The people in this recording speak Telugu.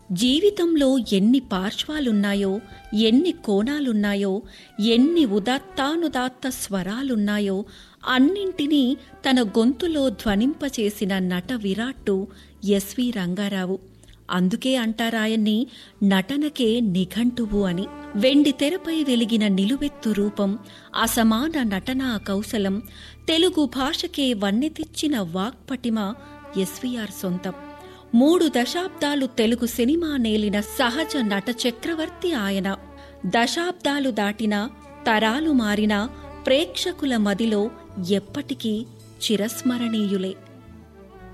జీవితంలో ఎన్ని పార్శ్వాలున్నాయో ఎన్ని కోణాలున్నాయో ఎన్ని ఉదాత్తానుదాత్త స్వరాలున్నాయో అన్నింటినీ తన గొంతులో ధ్వనింపచేసిన నట విరాట్టు ఎస్వి రంగారావు అందుకే అంటారాయన్ని నటనకే నిఘంటువు అని వెండి తెరపై వెలిగిన నిలువెత్తు రూపం అసమాన నటనా కౌశలం తెలుగు భాషకే వన్నె తెచ్చిన వాక్పటిమ ఎస్వీఆర్ సొంతం మూడు దశాబ్దాలు తెలుగు సినిమా నేలిన సహజ నట చక్రవర్తి ఆయన దశాబ్దాలు దాటిన తరాలు మారిన ప్రేక్షకుల మదిలో ఎప్పటికీ చిరస్మరణీయులే